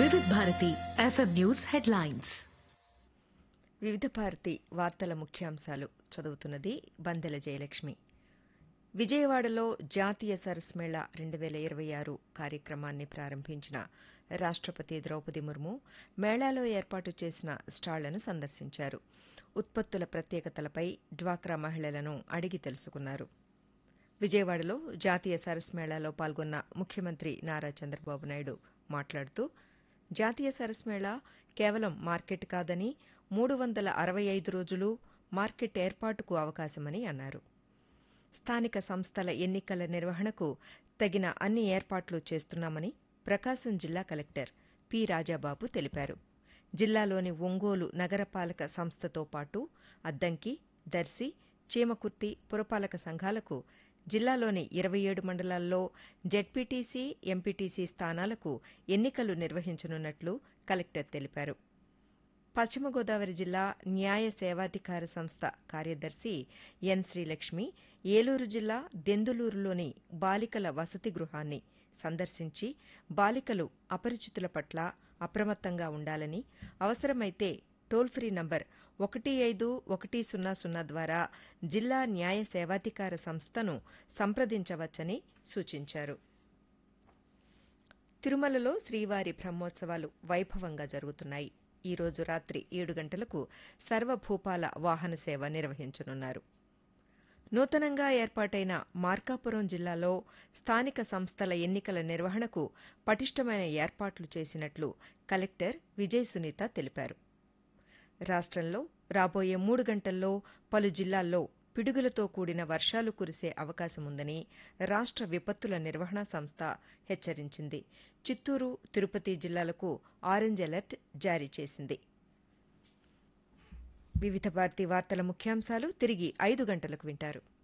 వివిధ Bharati FM news headlines వివిధ భారతి వార్తల ముఖ్యాంశాలు చదువుతున్నది బందెల జయలక్ష్మి విజయవాడలో జాతీయ సరస్ మేళా రెండు వేల ఇరవై ఆరు కార్యక్రమాన్ని ప్రారంభించిన రాష్ట్రపతి ద్రౌపది ముర్ము మేళాలో ఏర్పాటు చేసిన స్టాళ్లను సందర్శించారు ఉత్పత్తుల ప్రత్యేకతలపై డ్వాక్రా మహిళలను అడిగి తెలుసుకున్నారు విజయవాడలో జాతీయ సరస్ మేళాలో పాల్గొన్న ముఖ్యమంత్రి నారా చంద్రబాబు నాయుడు మాట్లాడుతూ జాతీయ సరస్ మేళా కేవలం మార్కెట్ కాదని మూడు వందల అరవై ఐదు రోజులు మార్కెట్ ఏర్పాటుకు అవకాశమని అన్నారు స్థానిక సంస్థల ఎన్నికల నిర్వహణకు తగిన అన్ని ఏర్పాట్లు చేస్తున్నామని ప్రకాశం జిల్లా కలెక్టర్ పి రాజాబాబు తెలిపారు జిల్లాలోని ఒంగోలు నగరపాలక సంస్థతో పాటు అద్దంకి దర్శి చీమకుర్తి పురపాలక సంఘాలకు జిల్లాలోని ఇరవై ఏడు మండలాల్లో జెడ్పీటీసీ ఎంపీటీసీ స్థానాలకు ఎన్నికలు నిర్వహించనున్నట్లు కలెక్టర్ తెలిపారు పశ్చిమ గోదావరి జిల్లా న్యాయ సేవాధికార సంస్థ కార్యదర్శి ఎన్ శ్రీలక్ష్మి ఏలూరు జిల్లా దెందులూరులోని బాలికల వసతి గృహాన్ని సందర్శించి బాలికలు అపరిచితుల పట్ల అప్రమత్తంగా ఉండాలని అవసరమైతే టోల్ ఫ్రీ నంబర్ ఒకటి ఐదు ఒకటి సున్నా సున్నా ద్వారా జిల్లా న్యాయ సేవాధికార సంస్థను సంప్రదించవచ్చని సూచించారు తిరుమలలో శ్రీవారి బ్రహ్మోత్సవాలు వైభవంగా జరుగుతున్నాయి ఈ రోజు రాత్రి ఏడు గంటలకు సర్వభూపాల వాహన సేవ నిర్వహించనున్నారు నూతనంగా ఏర్పాటైన మార్కాపురం జిల్లాలో స్థానిక సంస్థల ఎన్నికల నిర్వహణకు పటిష్టమైన ఏర్పాట్లు చేసినట్లు కలెక్టర్ విజయ్ సునీత తెలిపారు రాష్ట్రంలో రాబోయే మూడు గంటల్లో పలు జిల్లాల్లో పిడుగులతో కూడిన వర్షాలు కురిసే అవకాశముందని రాష్ట్ర విపత్తుల నిర్వహణ సంస్థ హెచ్చరించింది చిత్తూరు తిరుపతి జిల్లాలకు ఆరెంజ్ అలర్ట్ జారీ చేసింది వివిధ భారతి వార్తల ముఖ్యాంశాలు తిరిగి ఐదు గంటలకు వింటారు